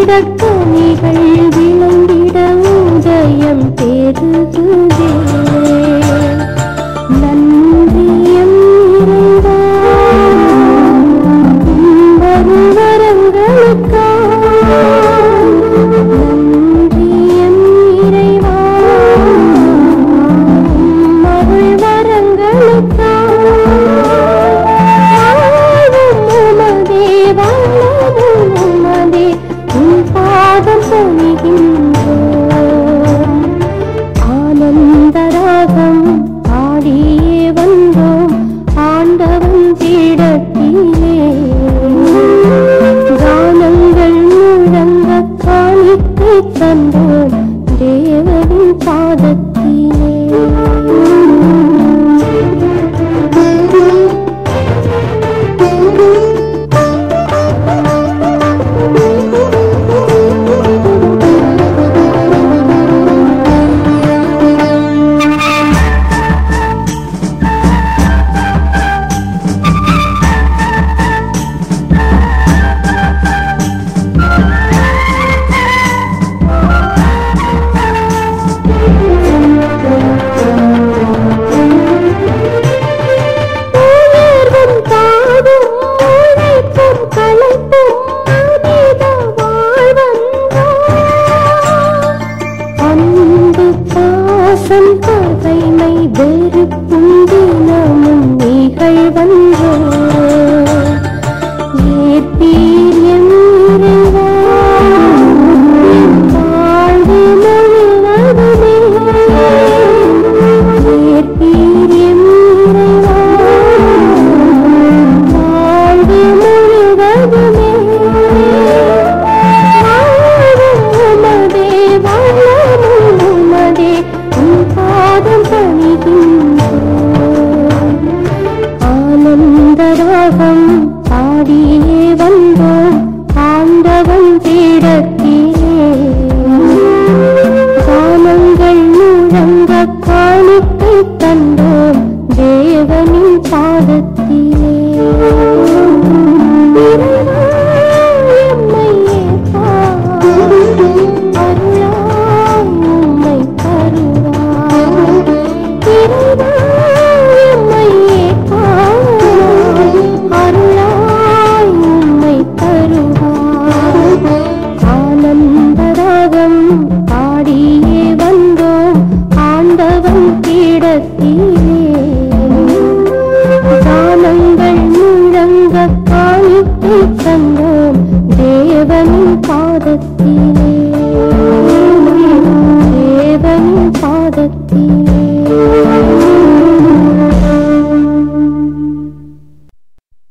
கனிகள் விளங்கிட உதயம் பெருகுதே நன்றியம் இறைவா உம் வரங்களுக்கா நன்றியம் இறைவா உம் அருள் வரங்களுக்கா வாழும் உமதே வாழவும் உமதே உன் பாதம் பணிகின்றோம் ஆனந்தராகம் பாடியே வந்தோம் ஆண்டவன் பீடத்திலே கானங்கள் முழங்க காணிக்கை தந்தோம் தேவனின் உயர்வும் தாழ்வும் உழைப்பும் களைப்பும் மனித வாழ்வன்றோ அன்பு பாசம் பகைமை வெறுப்பும் தினமும் நிகழ்வன்றோ ஏற்பீர் என் இறைவா, என் வாழ்வு முழுவதுமே. ஏற்பீர் என் இறைவா, வாழ்வு முழுவதுமே. வாழும் உமதே, வாழவும் உமதே, உன் பாதம் பணிகின்றோம். ஆனந்தராகம் பாடியே வந்தோம் ஆண்டவன் பீடத்திலே கானங்கள் முழங்க காணிக்கை தந்தோம் தேவனின் பாதத்திலே இறைவா, எம்மை ஏற்பார். அருளாய் உம்மை தருவார். இறைவா, எம்மை ஏற்பார். அருளாய் உம்மை தருவார். ஆனந்தராகம் பாடியே வந்தோம் ஆண்டவன் பீடத்திலே கானங்கள் முழங்க காணிக்கை தந்தோம் தேவனின் பாதத்திலே